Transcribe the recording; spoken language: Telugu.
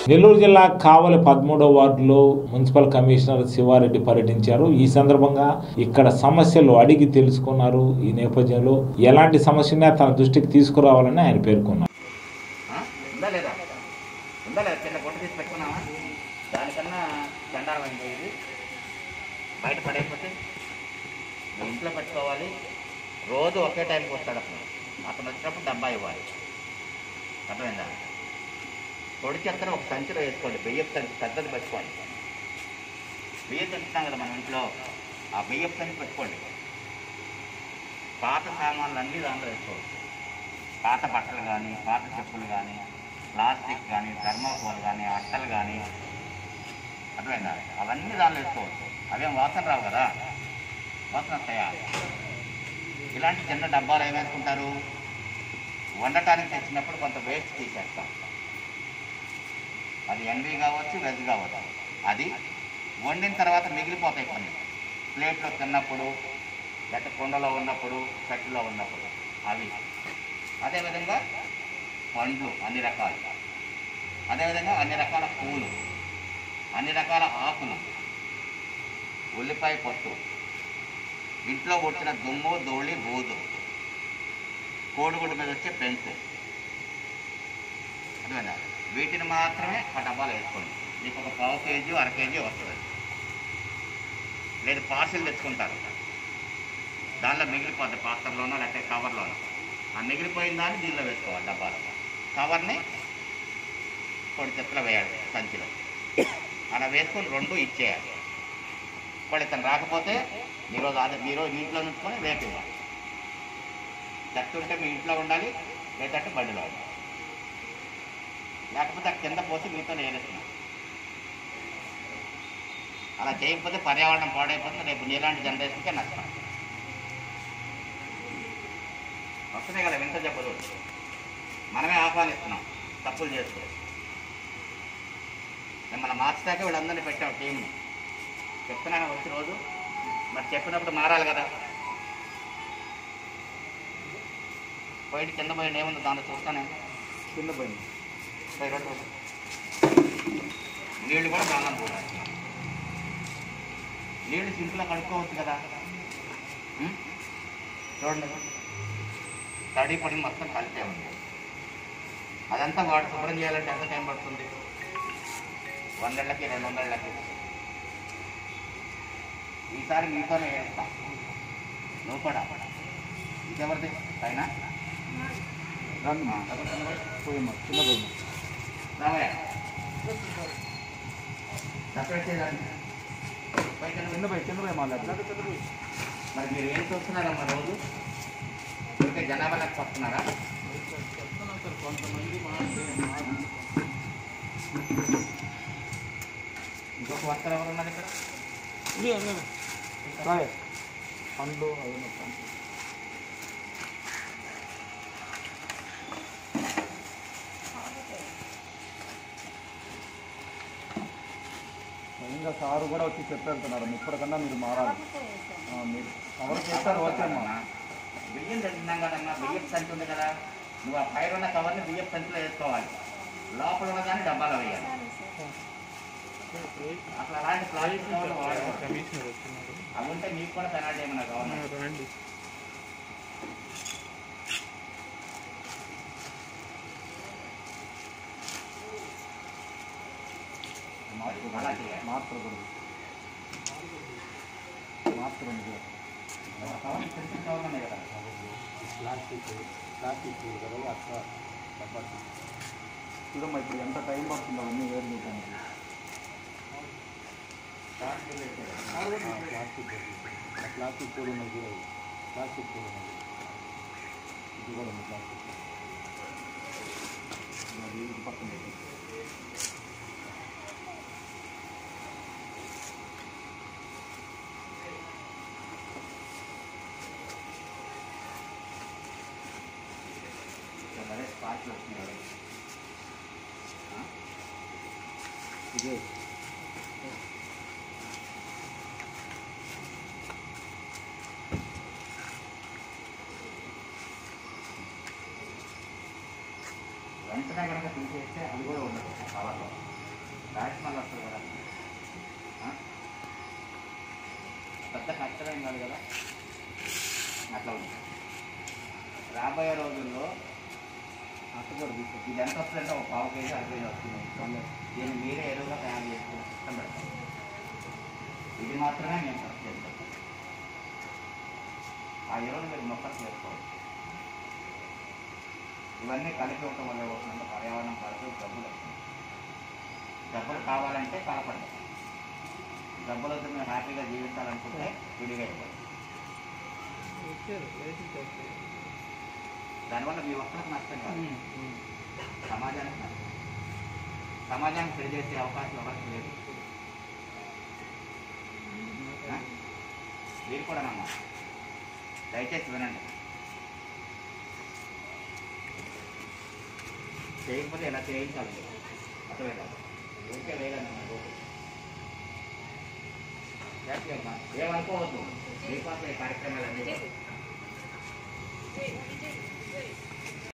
నెల్లూరు జిల్లా కావలి పదమూడవ వార్డులో మున్సిపల్ కమిషనర్ శివారెడ్డి పర్యటించారు ఈ సందర్భంగా ఇక్కడ సమస్యలు అడిగి తెలుసుకున్నారు ఈ నేపథ్యంలో ఎలాంటి సమస్యనే తన దృష్టికి తీసుకురావాలని ఆయన పేర్కొన్నారు ఆ? ఉందా లేదా ఉందా లేదా చిన్న గుడ్డ తీసి పెట్టుకున్నావా దానికన్నా చండాలమైంది ఇది బయట పడైపోతే మీ ఇంట్లో పెట్టుకోవాలి రోజు ఒకే టైంకి వస్తాడు అతను అతను వచ్చినప్పుడు డబ్బా ఇవ్వాలి అర్థమైందా పొడి చెత్తను ఒక సంచిలో వేసుకోండి బియ్యపు సంచి పెద్దది పెట్టుకోండి బియ్యం తెచ్చుతాం కదా మన ఇంట్లో ఆ బియ్యపు సంచి పెట్టుకోండి పాత సామాన్లు అన్నీ దాంట్లో వేసుకోవచ్చు పాత బట్టలు కానీ పాత చెప్పులు కానీ ప్లాస్టిక్ కానీ థర్మాకోల్ కానీ అట్టలు కానీ అర్థమైందా అవన్నీ దానిలో వేసుకోవచ్చు అవేం వాసన రావు కదా వాసన వస్తాయా ఇలాంటి చిన్న డబ్బాలు ఏం వేసుకుంటారు వండటానికి తెచ్చినప్పుడు కొంత వేస్ట్ తీసేస్తాం అది ఎన్వి కావచ్చు వెజ్ కావచ్చు అది వండిన తర్వాత మిగిలిపోతాయి కొన్ని ప్లేట్లో తిన్నప్పుడు లేకపోతే కుండలో ఉన్నప్పుడు కట్టులో ఉన్నప్పుడు అవి అదేవిధంగా పండ్లు అన్ని రకాలు అదేవిధంగా అన్ని రకాల పూలు అన్ని రకాల ఆకులు ఉల్లిపాయ పొట్టు ఇంట్లో వచ్చిన దుమ్ము ధూళి బూదు కోడిగుడ్డు మీద వచ్చే పెంకు అర్థమైందా వీటిని మాత్రమే ఆ డబ్బాలో వేసుకోండి మీకు ఒక పావు కేజీ అర కేజీ వస్తుంది లేదు పార్సిల్ తెచ్చుకుంటారు దానిలో మిగిలిపోద్ది పాత్రలోనో లేకపోతే కవర్లోనో ఆ మిగిలిపోయిన దాన్ని దీనిలో వేసుకోవాలి డబ్బాలో కవర్ని పొడి చెత్తలో వేయాలి సంచిలో అలా వేసుకొని రెండు ఇచ్చేయాలి ఇప్పుడు ఇతను రాకపోతే ఈరోజు అదే మీరు మీ ఇంట్లో ఉంచుకొని రేపు ఇవ్వాలి చెత్త ఉంటే మీ ఇంట్లో ఉండాలి లేదంటే బండిలో ఉండాలి లేకపోతే ఆ కింద పోసి మీతో నేనేస్తున్నాం అలా చేయకపోతే పర్యావరణం పాడైపోతుంది రేపు నీలాంటి జనరేషన్కే నష్టం వస్తున్నాయి కదా వింత చెప్పదు మనమే ఆహ్వానిస్తున్నాం తప్పులు చేస్తూ మిమ్మల్ని మార్చడాక వీళ్ళందరినీ పెట్టాం టీంని చెప్తున్నాను వచ్చి రోజు మరి చెప్పినప్పుడు మారాలి కదా పోయి కింద పోయి ఏముంది దాంట్లో చూస్తానే కింద పోయింది పోయి రోడ్డు పోయి. నీళ్ళు కూడా దానిలో పోతాయి నీళ్ళు సింపుల్గా కడుక్కోవచ్చు కదా ఉం? చూడండి తడి పొడి మొత్తం కలిపే ఉంది అదంతా వాడు శుభ్రం చేయాలంటే ఎంత టైం పడుతుంది వందేళ్ళకి రెండు వందలకి ఈసారి మీతోనే వేస్తా నువ్వు కూడా ఇదెవరిది పైన రండి మా పోయమ్మా కింద పోయమ్మా రావయ్య సపరేట్ చేయాలండి పైకి కింద పోయి కింద పోయి మళ్ళీ మరి మీరు ఏం చూస్తున్నారమ్మా రోజు ఇంకా జనాభా లెక్క వస్తున్నారా ఇంకొక వర్కర్ ఎవరు ఉన్నారు ఇక్కడ రాయ్ పండ్లు అవి మొత్తం ఇంకా సారు కూడా వచ్చి చెప్పేళ్తున్నారు ఇప్పటికన్నా మీరు మారాలి ఆ, మీరు ఎవరు చేస్తారు ఓకేమ్మా బియ్యం తింటున్నాం కదమ్మా బియ్యం సంచి ఉంది కదా నువ్వు ఆ పైన ఉన్న కవర్ని బియ్యం సంచిలో వేసుకోవాలి లోపల ఉన్న దాన్ని డబ్బాలో వేయాలి అసలు అలాంటి ప్లాస్టిక్ కవర్లు వాడకూడదు. అవి ఉంటే మీకు కూడా పెనాల్టీ ఏమన్నా గవర్నమెంట్ అలా చేయాలి మార్చకూడదు మార్చకూడదు కవర్లు చిన్న చిన్న కవర్లు ఉన్నాయి కదా ప్లాస్టిక్ ప్లాస్టిక్ కదా అట్లా చూడమ్మా ఇప్పుడు ఎంత టైం పడుతుందో అవన్నీ వేరు చేయడానికి ప్లాస్టిక్ ప్లాస్టిక్ కూడా ఉన్నది ప్లాస్టిక్ కూడా ఉన్నది ఇది కూడా ఉంది ప్లాస్టిక్ అది ఇది పక్కన పెట్టు. అదే స్పాట్లు వస్తున్నాయి ఇదే వెంటనే కనుక తీసేస్తే అది కూడా ఉండదు కవర్లో అర్థం కాదు కదా అట్లా ఉంది రాబోయే రోజుల్లో అట్టుకోడు తీసుకో ఇది ఎంత వస్తుందంటే ఒక పావు కేజీ అర కేజీ వస్తుంది దీన్ని మీరే ఎరువుగా తయారు చేసుకుని సిస్టమ్ పెడతాం ఇది మాత్రమే మేము ఖర్చు చేస్తాం ఆ ఎరువులు మీరు మొక్కలు చేసుకోవచ్చు ఇవన్నీ కలిపి ఉండటం వల్ల ఏమవుతుందంటే పర్యావరణం పడుతూ జబ్బులు వస్తుంది జబ్బులు కావాలంటే కలపండి జబ్బులతో మీరు హ్యాపీగా జీవించాలనుకుంటే విడిగా ఇవ్వండి దానివల్ల మీ ఒక్కరికి నష్టం కాదు సమాజానికి నష్టం సమాజానికి చెడు చేసే అవకాశం ఎవరికి లేదు ఆ? మీరు కూడా నమ్మ దయచేసి వినండి చేయకపోతే ఎలా చేయించాలి అర్థమైందా ఊరికే వేయాలన్నమాట జాగ్రత్తగా ఏమనుకోవద్దు మీకోసం ఈ కార్యక్రమాలన్నీ కూడా.